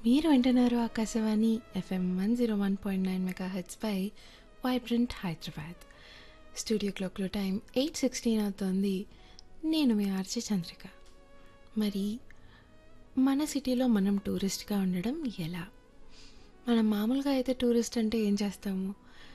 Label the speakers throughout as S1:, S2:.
S1: మీరు వింటున్నారు Akashvani FM one zero one point nine mega హెచ్పై వైబ్రెంట్ హైదరాబాద్ స్టూడియో క్లాక్లో టైం ఎయిట్ సిక్స్టీన్ అవుతుంది నేను మీ ఆర్జే చంద్రిక మరి మన సిటీలో మనం టూరిస్ట్గా ఉండడం ఎలా మనం మామూలుగా అయితే టూరిస్ట్ అంటే ఏం చేస్తాము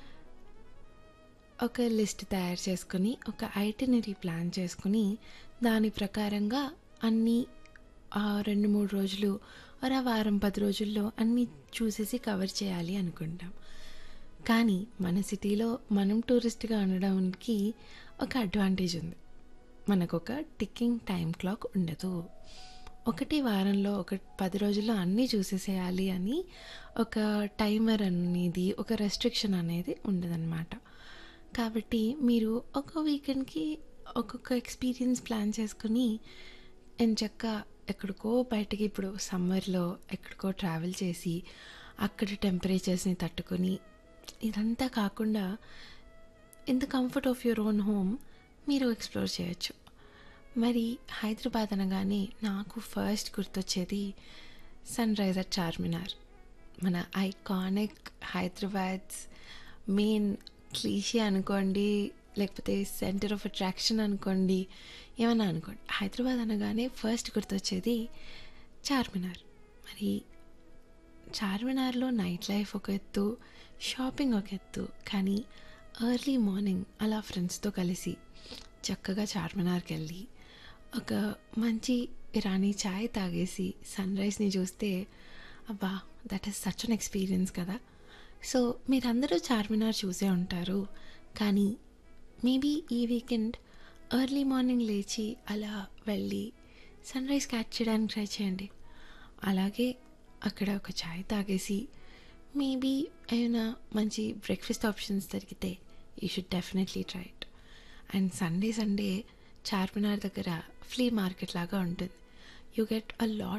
S1: ఒక లిస్ట్ తయారు చేసుకుని ఒక ఐటినరీ ప్లాన్ చేసుకుని దాని ప్రకారంగా అన్నీ ఆ రెండు మూడు రోజులు ఒక వారం పది రోజుల్లో అన్నీ చూసేసి కవర్ చేయాలి అనుకుంటాం కానీ మన సిటీలో మనం టూరిస్ట్గా ఉండడానికి ఒక అడ్వాంటేజ్ ఉంది మనకు ఒక టిక్కింగ్ టైం క్లాక్ ఉండదు ఒకటి వారంలో ఒక పది రోజుల్లో అన్నీ చూసేసేయాలి అని ఒక టైమర్ అనేది ఒక రెస్ట్రిక్షన్ అనేది ఉండదన్నమాట కాబట్టి మీరు ఒక వీకెండ్కి ఒక్కొక్క ఎక్స్పీరియన్స్ ప్లాన్ చేసుకుని ఎంచక్క ఎక్కడికో బయటకి ఇప్పుడు సమ్మర్లో ఎక్కడికో ట్రావెల్ చేసి అక్కడ టెంపరేచర్స్ని తట్టుకొని ఇదంతా కాకుండా in the comfort of your own home మీరు ఎక్స్ప్లోర్ చేయొచ్చు మరి హైదరాబాద్ అనగానే నాకు ఫస్ట్ గుర్తొచ్చేది సన్ రైజ్ అట్ చార్మినార్ మన ఐకానిక్ హైదరాబాద్స్ మెయిన్ క్లీషే అనుకోండి లేకపోతే సెంటర్ ఆఫ్ అట్రాక్షన్ అనుకోండి ఏమన్నా అనుకోండి హైదరాబాద్ అనగానే ఫస్ట్ గుర్తొచ్చేది చార్మినార్ మరి చార్మినార్లో నైట్ లైఫ్ ఒక ఎత్తు షాపింగ్ ఒక ఎత్తు కానీ ఎర్లీ మార్నింగ్ అలా ఫ్రెండ్స్తో కలిసి చక్కగా చార్మినార్కి వెళ్ళి ఒక మంచి ఇరానీ చాయ్ తాగేసి సన్ రైజ్ని చూస్తే అబ్బా that is such an experience కదా సో మీరందరూ చార్మినార్ చూసే ఉంటారు కానీ మేబీ ఈ వీకెండ్ ఎర్లీ మార్నింగ్ లేచి అలా వెళ్ళి సన్ రైజ్ క్యాచ్ చేయడానికి ట్రై చేయండి అలాగే అక్కడ ఒక చాయ్ తాగేసి మేబీ ఏమైనా మంచి బ్రేక్ఫాస్ట్ ఆప్షన్స్ దొరికితే you should definitely try it and Sunday Sunday Charminar దగ్గర ఫ్లీ మార్కెట్ లాగా ఉంటుంది యూ గెట్ అ లాట్